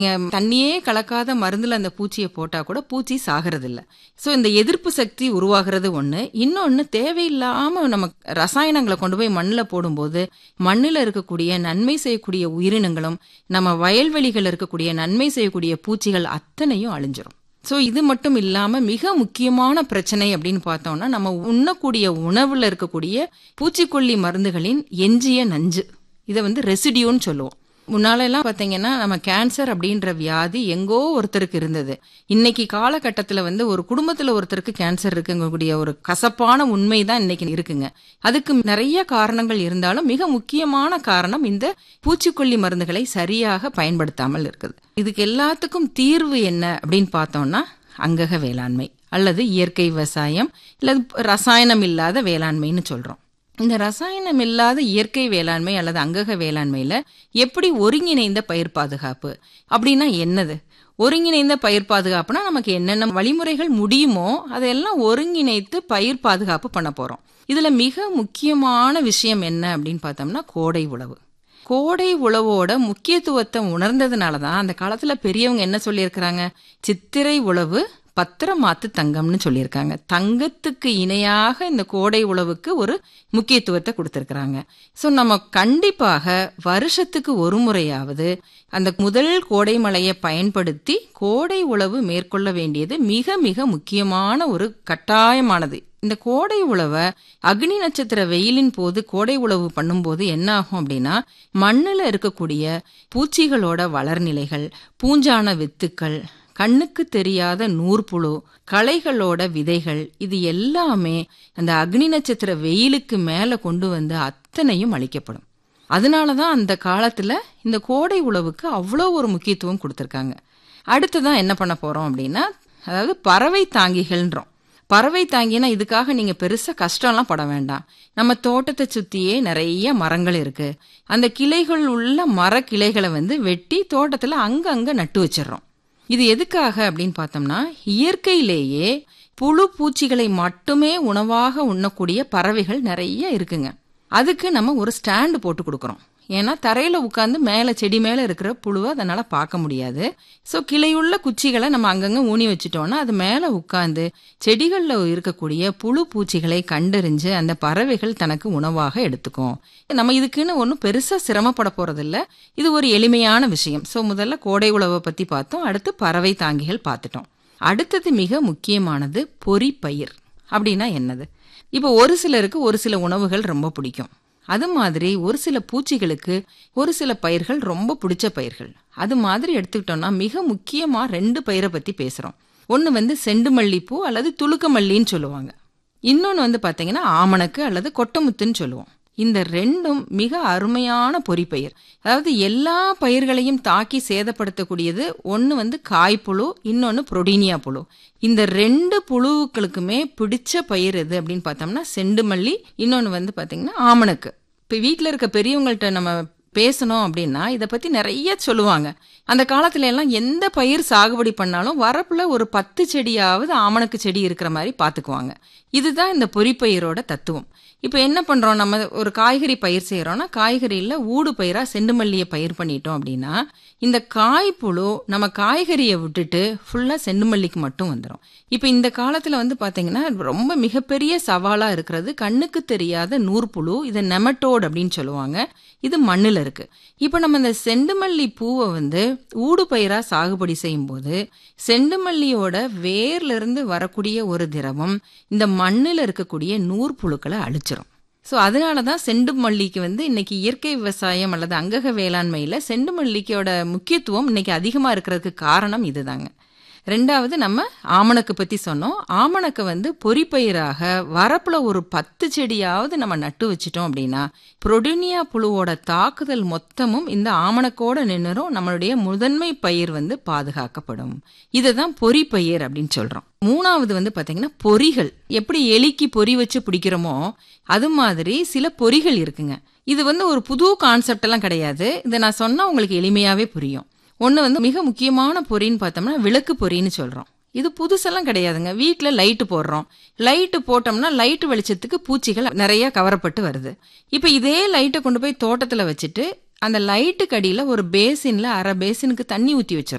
நீங்க தண்ணியே கலக்காத மருந்துல அந்த பூச்சியை போட்டா கூட பூச்சி சாகிறது இல்ல ஸோ இந்த எதிர்ப்பு சக்தி உருவாகிறது ஒண்ணு இன்னொன்னு தேவையில்லாம நம்ம ரசாயனங்களை கொண்டு போய் மண்ணில் போடும்போது மண்ணில் இருக்கக்கூடிய நன்மை செய்யக்கூடிய உயிரினங்களும் நம்ம வயல்வெளிகள் இருக்கக்கூடிய நன்மை செய்யக்கூடிய பூச்சிகள் அத்தனையும் அழிஞ்சிரும் ஸோ இது மட்டும் இல்லாம மிக முக்கியமான பிரச்சனை அப்படின்னு பார்த்தோம்னா நம்ம உண்ணக்கூடிய உணவுல இருக்கக்கூடிய பூச்சிக்கொல்லி மருந்துகளின் எஞ்சிய நஞ்சு இதை வந்து ரெசிடியூன்னு சொல்லுவோம் முன்னால எல்லாம் பாத்தீங்கன்னா நம்ம கேன்சர் அப்படின்ற வியாதி எங்கோ ஒருத்தருக்கு இருந்தது இன்னைக்கு காலகட்டத்துல வந்து ஒரு குடும்பத்துல ஒருத்தருக்கு கேன்சர் இருக்குங்கக்கூடிய ஒரு கசப்பான உண்மை தான் இன்னைக்கு இருக்குங்க அதுக்கு நிறைய காரணங்கள் இருந்தாலும் மிக முக்கியமான காரணம் இந்த பூச்சிக்கொல்லி மருந்துகளை சரியாக பயன்படுத்தாமல் இருக்குது இதுக்கு எல்லாத்துக்கும் தீர்வு என்ன அப்படின்னு பார்த்தோம்னா அங்கக வேளாண்மை அல்லது இயற்கை விவசாயம் அல்லது ரசாயனம் இல்லாத வேளாண்மைன்னு சொல்றோம் இந்த ரசாயனம் இல்லாத இயற்கை வேளாண்மை அல்லது அங்கக வேளாண்மையில எப்படி ஒருங்கிணைந்த பயிர் பாதுகாப்பு அப்படின்னா என்னது ஒருங்கிணைந்த பயிர் பாதுகாப்புனா நமக்கு என்னென்ன வழிமுறைகள் முடியுமோ அதையெல்லாம் ஒருங்கிணைத்து பயிர் பாதுகாப்பு பண்ண போறோம் இதுல மிக முக்கியமான விஷயம் என்ன அப்படின்னு பார்த்தோம்னா கோடை உழவு கோடை உழவோட முக்கியத்துவத்தை உணர்ந்ததுனால தான் அந்த காலத்துல பெரியவங்க என்ன சொல்லியிருக்கிறாங்க சித்திரை உழவு பத்திரமாத்து தங்கம்னு சொல்லியிருக்காங்க தங்கத்துக்கு இணையாக இந்த கோடை உழவுக்கு ஒரு முக்கியத்துவத்தை கொடுத்துருக்குறாங்க ஸோ நம்ம கண்டிப்பாக வருஷத்துக்கு ஒரு முறையாவது அந்த முதல் கோடை மழையை பயன்படுத்தி கோடை உழவு மேற்கொள்ள வேண்டியது மிக மிக முக்கியமான ஒரு கட்டாயமானது இந்த கோடை உழவை அக்னி நட்சத்திர வெயிலின் போது கோடை உழவு பண்ணும்போது என்ன ஆகும் அப்படின்னா மண்ணில் இருக்கக்கூடிய பூச்சிகளோட வளர்நிலைகள் பூஞ்சான வித்துக்கள் கண்ணுக்கு தெரியாத நூற்புழு களைகளோட விதைகள் இது எல்லாமே அந்த அக்னி நட்சத்திர வெயிலுக்கு மேல கொண்டு வந்து அத்தனையும் அழிக்கப்படும் அதனாலதான் அந்த காலத்துல இந்த கோடை உழவுக்கு அவ்வளோ ஒரு முக்கியத்துவம் கொடுத்துருக்காங்க அடுத்ததான் என்ன பண்ண போறோம் அப்படின்னா அதாவது பறவை தாங்கிகள்ன்றோம் பறவை தாங்கினா இதுக்காக நீங்க பெருசா கஷ்டம்லாம் பட வேண்டாம் நம்ம தோட்டத்தை சுத்தியே நிறைய மரங்கள் இருக்கு அந்த கிளைகள் உள்ள மர கிளைகளை வந்து வெட்டி தோட்டத்துல அங்கங்க நட்டு வச்சிடறோம் இது எதுக்காக அப்படின்னு பார்த்தோம்னா இயற்கையிலேயே புழு பூச்சிகளை மட்டுமே உணவாக உண்ணக்கூடிய பறவைகள் நிறைய இருக்குங்க அதுக்கு நம்ம ஒரு ஸ்டாண்டு போட்டு கொடுக்குறோம் ஏன்னா தரையில உட்காந்து மேல செடி மேல இருக்கிற புழுவை அதனால பார்க்க முடியாது ஸோ கிளையுள்ள குச்சிகளை நம்ம அங்கங்க ஊனி வச்சுட்டோம்னா அது மேல உட்காந்து செடிகள்ல இருக்கக்கூடிய புழு பூச்சிகளை கண்டறிஞ்சு அந்த பறவைகள் தனக்கு உணவாக எடுத்துக்கும் நம்ம இதுக்குன்னு ஒன்றும் பெருசா சிரமப்பட போறதில்ல இது ஒரு எளிமையான விஷயம் ஸோ முதல்ல கோடை உழவை பத்தி பார்த்தோம் அடுத்து பறவை தாங்கிகள் பார்த்துட்டோம் அடுத்தது மிக முக்கியமானது பொறிப்பயிர் அப்படின்னா என்னது இப்போ ஒரு சிலருக்கு ஒரு சில உணவுகள் ரொம்ப பிடிக்கும் அது மாதிரி ஒரு சில பூச்சிகளுக்கு ஒரு சில பயிர்கள் ரொம்ப பிடிச்ச பயிர்கள் அது மாதிரி எடுத்துக்கிட்டோம்னா மிக முக்கியமா ரெண்டு பயிரை பத்தி பேசுறோம் ஒன்று வந்து செண்டு மல்லிப்பூ அல்லது துளுக்க மல்லின்னு சொல்லுவாங்க இன்னொன்று வந்து பார்த்தீங்கன்னா ஆமணக்கு அல்லது கொட்டமுத்துன்னு சொல்லுவோம் இந்த ரெண்டும் மிக அருமையான பொறிப்பயிர் அதாவது எல்லா பயிர்களையும் தாக்கி சேதப்படுத்தக்கூடியது ஒன்று வந்து காய்ப்புழு இன்னொன்று புரோடீனியா புழு இந்த ரெண்டு புழுக்களுக்குமே பிடிச்ச பயிர் எது அப்படின்னு பார்த்தோம்னா செண்டு மல்லி இன்னொன்று வந்து பார்த்தீங்கன்னா ஆமணக்கு இப்போ வீட்டில் இருக்க பெரியவங்கள்ட்ட நம்ம பேசணும் அப்படின்னா இதை பற்றி நிறைய சொல்லுவாங்க அந்த காலத்துல எல்லாம் எந்த பயிர் சாகுபடி பண்ணாலும் வரப்புல ஒரு பத்து செடியாவது ஆமணக்கு செடி இருக்கிற மாதிரி பார்த்துக்குவாங்க இதுதான் இந்த பொறிப்பயிரோட தத்துவம் இப்போ என்ன பண்ணுறோம் நம்ம ஒரு காய்கறி பயிர் செய்கிறோம்னா காய்கறியில் ஊடு பயிராக செண்டுமல்லியை பயிர் பண்ணிட்டோம் அப்படின்னா இந்த காய்ப்புழு நம்ம காய்கறியை விட்டுட்டு ஃபுல்லாக செண்டுமல்லிக்கு மட்டும் வந்துடும் இப்போ இந்த காலத்தில் வந்து பார்த்தீங்கன்னா ரொம்ப மிகப்பெரிய சவாலாக இருக்கிறது கண்ணுக்கு தெரியாத நூற்புழு இதை நெமட்டோடு அப்படின்னு சொல்லுவாங்க இது மண்ணில் இருக்கு இப்போ நம்ம இந்த செண்டுமல்லி பூவை வந்து ஊடு பயிராக சாகுபடி செய்யும்போது செண்டுமல்லியோட வேர்ல இருந்து வரக்கூடிய ஒரு திரவம் இந்த மண்ணில் இருக்கக்கூடிய நூற்புழுக்களை அழிச்சிரும் ஸோ அதனால தான் செண்டு மல்லிக்கு வந்து இன்னைக்கு இயற்கை விவசாயம் அல்லது அங்கக வேளாண்மையில் செண்டு மல்லிக்கோட முக்கியத்துவம் இன்னைக்கு அதிகமாக இருக்கிறதுக்கு காரணம் இதுதாங்க ரெண்டாவது நம்ம ஆமணக்கு பற்றி சொன்னோம் ஆமணக்கு வந்து பொறிப்பயிராக வரப்பில் ஒரு பத்து செடியாவது நம்ம நட்டு வச்சிட்டோம் அப்படின்னா புரோடினியா புழுவோட தாக்குதல் மொத்தமும் இந்த ஆமணக்கோட நின்னுரும் நம்மளுடைய முதன்மை பயிர் வந்து பாதுகாக்கப்படும் இதுதான் பொறிப்பயிர் அப்படின்னு சொல்றோம் மூணாவது வந்து பாத்தீங்கன்னா பொறிகள் எப்படி எலிக்கு பொறி வச்சு பிடிக்கிறோமோ அது மாதிரி சில பொறிகள் இருக்குங்க இது வந்து ஒரு புது கான்செப்ட் எல்லாம் கிடையாது இதை நான் சொன்னா உங்களுக்கு எளிமையாவே புரியும் ஒன்று வந்து மிக முக்கியமான பொறின்னு பார்த்தோம்னா விளக்கு பொறின்னு சொல்கிறோம் இது புதுசெல்லாம் கிடையாதுங்க வீட்டில் லைட்டு போடுறோம் லைட்டு போட்டோம்னா லைட்டு வெளிச்சத்துக்கு பூச்சிகள் நிறைய கவரப்பட்டு வருது இப்போ இதே லைட்டை கொண்டு போய் தோட்டத்தில் வச்சுட்டு அந்த லைட்டுக்கு அடியில் ஒரு பேசினில் அரை பேசினுக்கு தண்ணி ஊற்றி வச்சிடறோம்